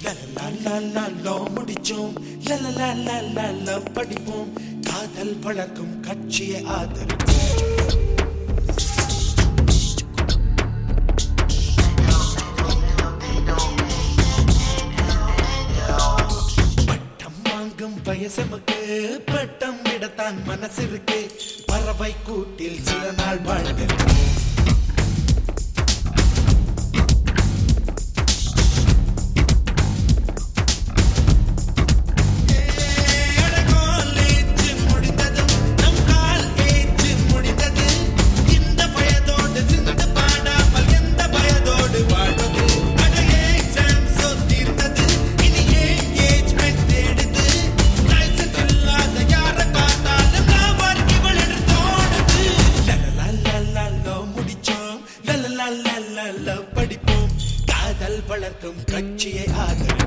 லலலலலலோ முடிச்சோம் லலலலலல படிப்போம் காதல் வளர்க்கும் கட்சியை ஆதரிப்போம் பட்டம் வாங்கும் வயசமுக்கு பட்டம் விடத்தான் மனசு இருக்கு பறவை கூட்டில் சில நாள் வாழ்ந்திருக்கு காலேஜ் முடிந்ததும் நம் கால் ஏஜ் முடிந்தது இந்த பயதோடு சிந்து பாடாமல் எந்த பயதோடு வாழ்வது அட எக்ஸாம்ஸ் தீர்ந்தது இனி என்கேஜ்மெண்ட் தேடுது லைசன்ஸ் இல்லாத யார பார்த்தாலும் நான் இவள் என்று தோணுது லலலலலலோ முடிச்சோம் லலலலலல படிப்போம் காதல் வளர்க்கும் கட்சியை ஆதரிப்போம்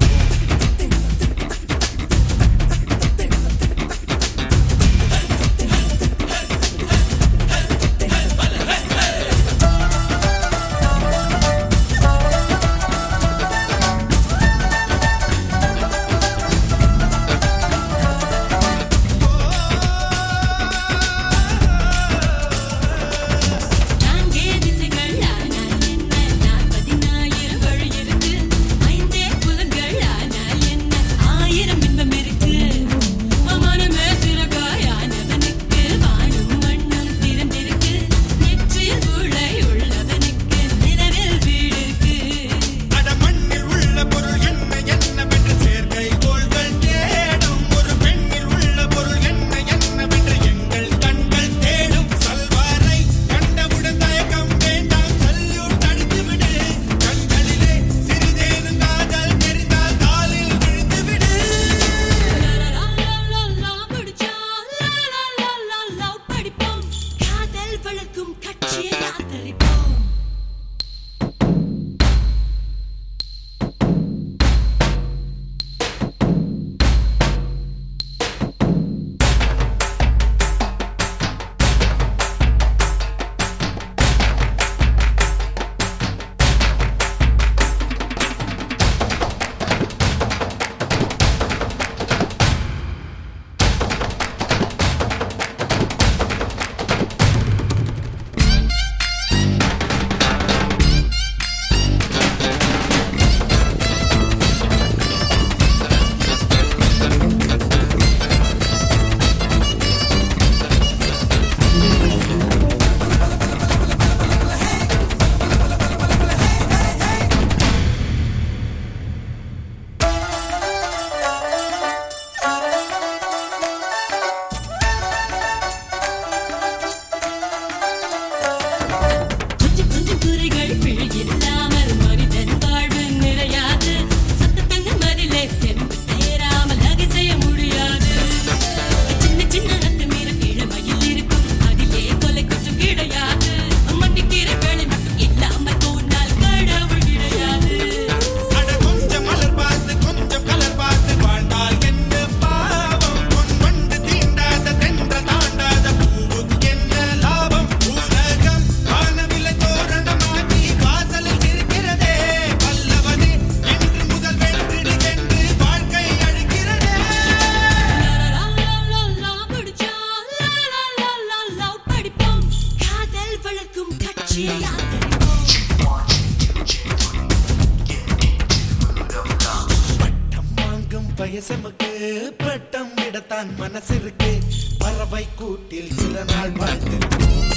நான்கே திசைகள் ஆனால் என்ன நாற்பதினாயிரம் வழி இருக்கு ஐந்தே புலன்கள் ஆனால் என்ன ஆயிரம் இன்பம் இருக்கு மனமே சிறகாயானவனுக்கு வானும் மண்ணும் திறந்திருக்கு நெற்றியில் உழை உள்ளவனுக்கு நிலவில் வீடு இருக்கு அட மண்ணில் உள்ள பொருள் என்ன என்னவென்று சேர்க்கை கோள்கள் தேடும் ஒரு பெண்ணில் உள்ள பொருள் என்ன என்னவென்று எங்கள் கண்கள் தேடும் சல்வாரை கண்டவுடன் தயக்கம் வேண்டாம் சல்யூட் அடித்து விடு கண்களிலே சிறிதேனும் காதல் தெரிந்தால் காலில் விழுந்து விடு படிப்போம் காதல் வளர்க்கும் கட்சியை ஆதரிப்போம் கொஞ்சம் கொஞ்சம் குறைகள் பிழை இல்லாமல் மனிதன் வாழ்வு நிறையாது சத்தத்தங்க மதிலே சென்று சேராமல் நகை செய்ய முடியாது சின்ன சின்ன அத்துமீற கிழமையில் இருக்கும் அதிலே கொலை கொஞ்சம் கிடையாது மன்னிக்கிற வேலை மட்டும் இல்லாமல் போனால் கடவுள் கிடையாது அட கொஞ்சம் மலர் பார்த்து கொஞ்சம் கலர் பார்த்து வாழ்ந்தால் என்ன பாவம் பொன் வண்டு தீண்டாத தென்ற தாண்டாத பூவுக்கு என்ன லாபம் உலகம் வானவில்லை தோரணமாக்கி வாசலில் இருக்கிறதே வல்லவனே என்று முதல் வென்றிடு என்று வாழ்க்கை அழிக்கிறதே படிப்போம் காதல் வளர்க்கும் கட்சியை ஆதரிப்போம் பட்டம் வாங்கும் வயசமுக்கு பட்டம் விடத்தான் மனசு இருக்கு பறவை கூட்டில் சில நாள் வாழ்ந்திருக்கு